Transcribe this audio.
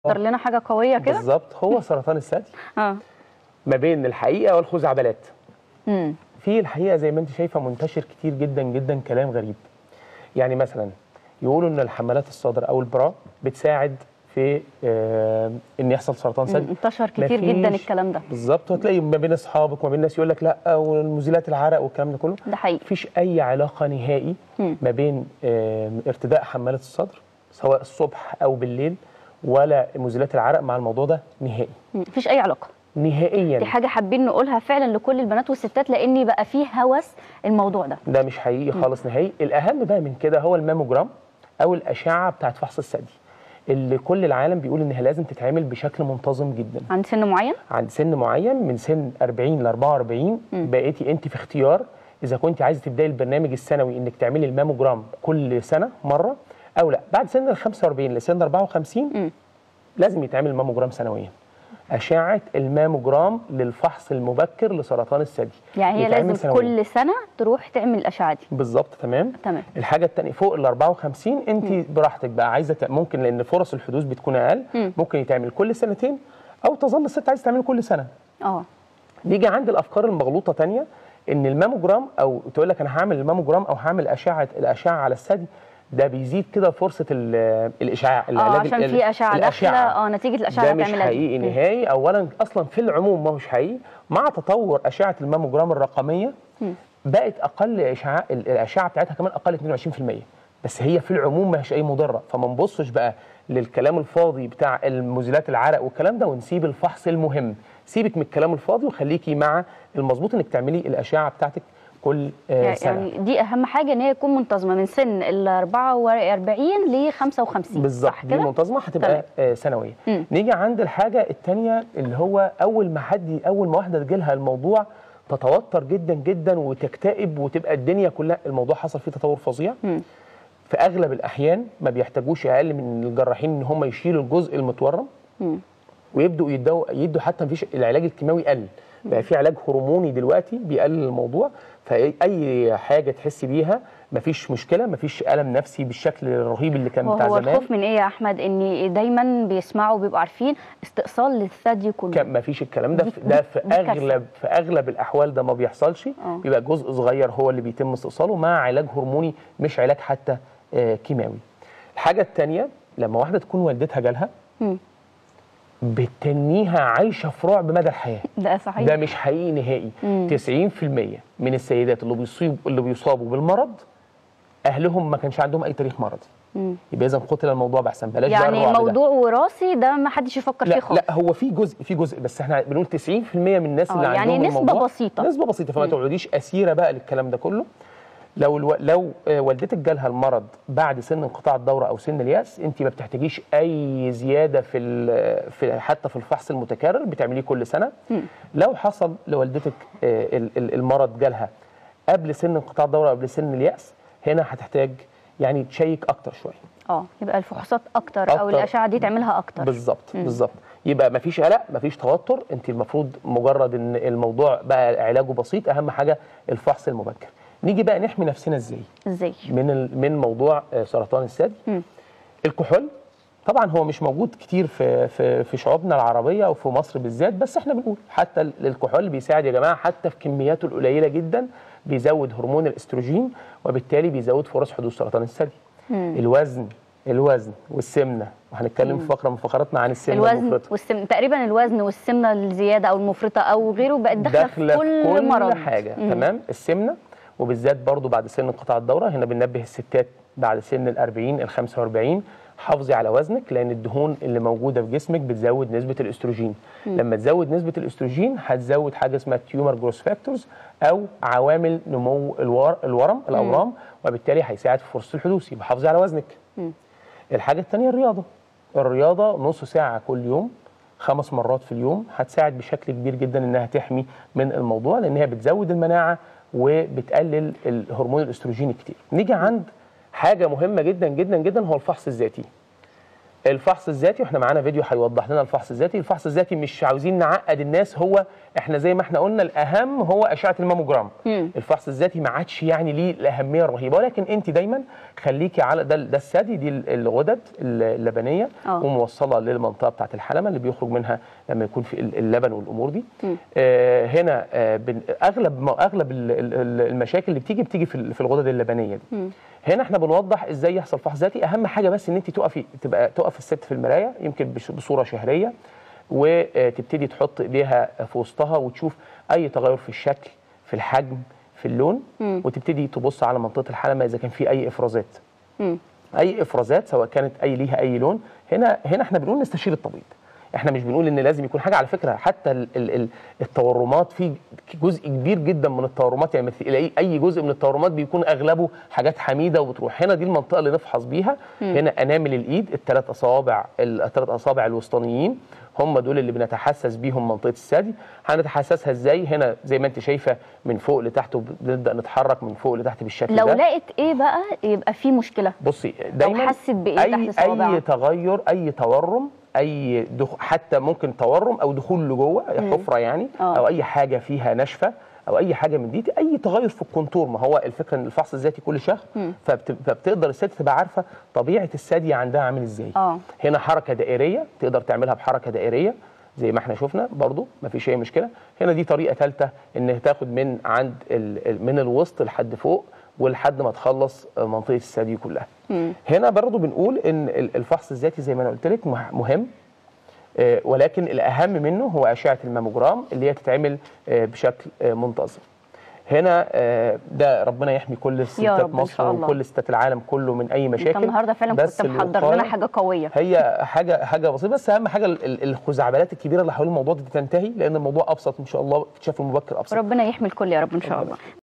اختار لنا حاجه قويه كده بالظبط هو سرطان الثدي اه ما بين الحقيقه والخزعبلات امم في الحقيقه زي ما انت شايفه منتشر كتير جدا جدا كلام غريب يعني مثلا يقولوا ان الحملات الصدر او البرا بتساعد في آه ان يحصل سرطان ثدي انتشر كتير جدا مفيش- الكلام ده بالظبط وتلاقي ما بين اصحابك وما بين ناس يقول لك لا والمزيلات العرق والكلام ده كله ده حقيقي مفيش اي علاقه نهائي مم. ما بين آه، ارتداء حمالات الصدر سواء الصبح او بالليل ولا مزيلات العرق مع الموضوع ده نهائي مم. مفيش اي علاقه نهائيا دي حاجه حابين نقولها فعلا لكل البنات والستات لان بقى فيه هوس الموضوع ده ده مش حقيقي خالص نهائي الاهم بقى من كده هو الماموجرام او الاشعه بتاعت فحص الثدي اللي كل العالم بيقول انها لازم تتعمل بشكل منتظم جدا عند سن معين عند سن معين من سن 40 ل 44 بقيتي انت في اختيار اذا كنت عايزه تبداي البرنامج السنوي انك تعملي الماموجرام كل سنه مره او لا بعد سن ال 45 لسن 54 مم. لازم يتعمل الماموجرام سنويا اشعه الماموجرام للفحص المبكر لسرطان الثدي يعني هي يتعمل لازم سنوياً. كل سنه تروح تعمل الاشعه دي بالظبط تمام تمام الحاجه الثانيه فوق ال 54 انت براحتك بقى عايزه تع- ممكن لان فرص الحدوث بتكون اقل مم. ممكن يتعمل كل سنتين او تظل الست عايزه تعمله كل سنه اه نيجي عند الافكار المغلوطه تانية ان الماموجرام او تقول لك انا هعمل الماموجرام او هعمل اشعه الاشعه على الثدي ده بيزيد كده فرصه ال- الاشعاع اه العلاج عشان ال- في اشعه داخله الأشعة. اه نتيجه الاشعه ده اللي مش هتعملها دي. حقيقي مم. نهائي اولا اصلا في العموم ما هوش حقيقي مع تطور اشعه الماموجرام الرقميه مم. بقت اقل اشعاع ال- الاشعه بتاعتها كمان اقل 22% بس هي في العموم ما هيش اي مضره فما نبصش بقى للكلام الفاضي بتاع المزيلات العرق والكلام ده ونسيب الفحص المهم سيبك من الكلام الفاضي وخليكي مع المظبوط انك تعملي الاشعه بتاعتك كل آه، سنه يعني دي اهم حاجه ان هي تكون منتظمه من سن ال 44 ل 55 بالظبط صح دي كده؟ منتظمه هتبقى تمام. آه، سنويه مم. نيجي عند الحاجه الثانيه اللي هو اول ما حد اول ما واحده تجيلها الموضوع تتوتر جدا جدا وتكتئب وتبقى الدنيا كلها الموضوع حصل فيه تطور فظيع مم. في اغلب الاحيان ما بيحتاجوش اقل من الجراحين ان هم يشيلوا الجزء المتورم مم. ويبدوا يدوا يدوا حتى مفيش العلاج الكيماوي قل بقى في علاج هرموني دلوقتي بيقلل الموضوع فاي حاجه تحسي بيها مفيش مشكله مفيش الم نفسي بالشكل الرهيب اللي كان بتاع وهو زمان الخوف من ايه يا احمد ان دايما بيسمعوا بيبقوا عارفين استئصال للثدي كله كان ما فيش الكلام ده دي- في ده في دي كارثة. اغلب في اغلب الاحوال ده ما بيحصلش آه. بيبقى جزء صغير هو اللي بيتم استئصاله مع علاج هرموني مش علاج حتى آه، كيماوي الحاجه الثانيه لما واحده تكون والدتها جالها مم. بتنيها عايشه في رعب مدى الحياه ده صحيح ده مش حقيقي نهائي مم. 90% من السيدات اللي بيصيب اللي بيصابوا بالمرض اهلهم ما كانش عندهم اي تاريخ مرضي مم. يبقى اذا قتل الموضوع باحسن بلاش بقى يعني الرعب ده. موضوع وراثي ده ما حدش يفكر فيه لا خالص لا هو في جزء في جزء بس احنا بنقول 90% من الناس آه، اللي يعني عندهم نسبة الموضوع بسيطة. نسبه بسيطه فما مم. تقعديش اسيره بقى للكلام ده كله لو الو... لو آه، والدتك جالها المرض بعد سن انقطاع الدوره او سن الياس انت ما بتحتاجيش اي زياده في, ال... في حتى في الفحص المتكرر بتعمليه كل سنه مم. لو حصل لوالدتك آه، ال- ال- المرض جالها قبل سن انقطاع الدوره قبل سن الياس هنا هتحتاج يعني تشيك اكتر شويه اه يبقى الفحوصات اكتر, او أكتر. الاشعه دي تعملها اكتر بالظبط بالظبط يبقى مفيش قلق مفيش توتر انت المفروض مجرد ان الموضوع بقى علاجه بسيط اهم حاجه الفحص المبكر نيجي بقى نحمي نفسنا ازاي ازاي من ال- من موضوع آه، سرطان الثدي مم. الكحول طبعا هو مش موجود كتير في في في شعوبنا العربيه او في مصر بالذات بس احنا بنقول حتى ال- الكحول بيساعد يا جماعه حتى في كمياته القليله جدا بيزود هرمون الاستروجين وبالتالي بيزود فرص حدوث سرطان الثدي الوزن الوزن والسمنه وهنتكلم في فقره من فقراتنا عن السمنه الوزن المفرطه والسمنه تقريبا الوزن والسمنه الزياده او المفرطه او غيره بقت داخله داخله في كل, كل مرض حاجه مم. تمام السمنه وبالذات برضو بعد سن انقطاع الدوره هنا بننبه الستات بعد سن ال 40 ال 45 حافظي على وزنك لان الدهون اللي موجوده في جسمك بتزود نسبه الاستروجين لما تزود نسبه الاستروجين هتزود حاجه اسمها تيومر جروس فاكتورز او عوامل نمو الور... الورم الاورام وبالتالي هيساعد في فرصه الحدوث يبقى حافظي على وزنك الحاجه الثانيه الرياضه الرياضه نص ساعه كل يوم خمس مرات في اليوم هتساعد بشكل كبير جدا انها تحمي من الموضوع لان هي بتزود المناعه وبتقلل الهرمون الاستروجين كتير نيجي عند حاجه مهمه جدا جدا جدا هو الفحص الذاتي الفحص الذاتي واحنا معانا فيديو هيوضح لنا الفحص الذاتي الفحص الذاتي مش عاوزين نعقد الناس هو احنا زي ما احنا قلنا الاهم هو اشعه الماموجرام مم. الفحص الذاتي ما عادش يعني ليه الاهميه الرهيبه ولكن انت دايما خليكي على ده ده الثدي دي الغدد اللبنيه آه. وموصله للمنطقه بتاعه الحلمه اللي بيخرج منها لما يكون في اللبن والامور دي مم. آه هنا آه بن- اغلب ما اغلب ال- ال- ال- المشاكل اللي بتيجي بتيجي في ال- في الغدد اللبنيه دي مم. هنا احنا بنوضح ازاي يحصل فحص ذاتي اهم حاجه بس ان انت تقفي تبقى تقف الست في المرايه يمكن بش- بصوره شهريه وتبتدي تحط ايديها في وسطها وتشوف اي تغير في الشكل في الحجم في اللون مم. وتبتدي تبص على منطقه الحلمه اذا كان في اي افرازات مم. اي افرازات سواء كانت اي ليها اي لون هنا هنا احنا بنقول نستشير الطبيب احنا مش بنقول ان لازم يكون حاجه على فكره حتى ال ال ال التورمات في جزء كبير جدا من التورمات يعني مثل اي اي جزء من التورمات بيكون اغلبه حاجات حميده وبتروح هنا دي المنطقه اللي نفحص بيها هنا انامل الايد الثلاث اصابع الثلاث اصابع الوسطانيين هم دول اللي بنتحسس بيهم منطقه الثدي هنتحسسها ازاي هنا زي ما انت شايفه من فوق لتحت وبنبدا نتحرك من فوق لتحت بالشكل لو ده لقيت ايه بقى يبقى في مشكله بصي دايما حست بإيه تحت اي صوابعها؟ اي تغير اي تورم اي دخ... حتى ممكن تورم او دخول لجوه حفره يعني آه. او اي حاجه فيها نشفه او اي حاجه من دي اي تغير في الكونتور ما هو الفكره ان الفحص الذاتي كل شهر فبت... فبتقدر الست تبقى عارفه طبيعه الثدي عندها عامل ازاي اه هنا حركه دائريه تقدر تعملها بحركه دائريه زي ما احنا شفنا برضو ما فيش اي مشكله هنا دي طريقه ثالثه ان تاخد من عند ال... ال- من الوسط لحد فوق ولحد ما تخلص منطقه الثدي كلها مم. هنا برضو بنقول ان ال- الفحص الذاتي زي ما انا قلت لك مه- مهم آه، ولكن الاهم منه هو اشعه الماموجرام اللي هي تتعمل آه، بشكل آه، منتظم هنا آه، ده ربنا يحمي كل الستات رب إن مصر شاء الله. وكل ستات العالم كله من اي انت مشاكل النهارده فعلا بس كنت محضر الوقاية- لنا حاجه قويه هي حاجه حاجه بسيطه بس اهم حاجه ال- ال- الخزعبلات الكبيره اللي حوالين الموضوع دي تنتهي لان الموضوع ابسط ان شاء الله اكتشاف المبكر ابسط ربنا يحمي الكل يا رب ان شاء الله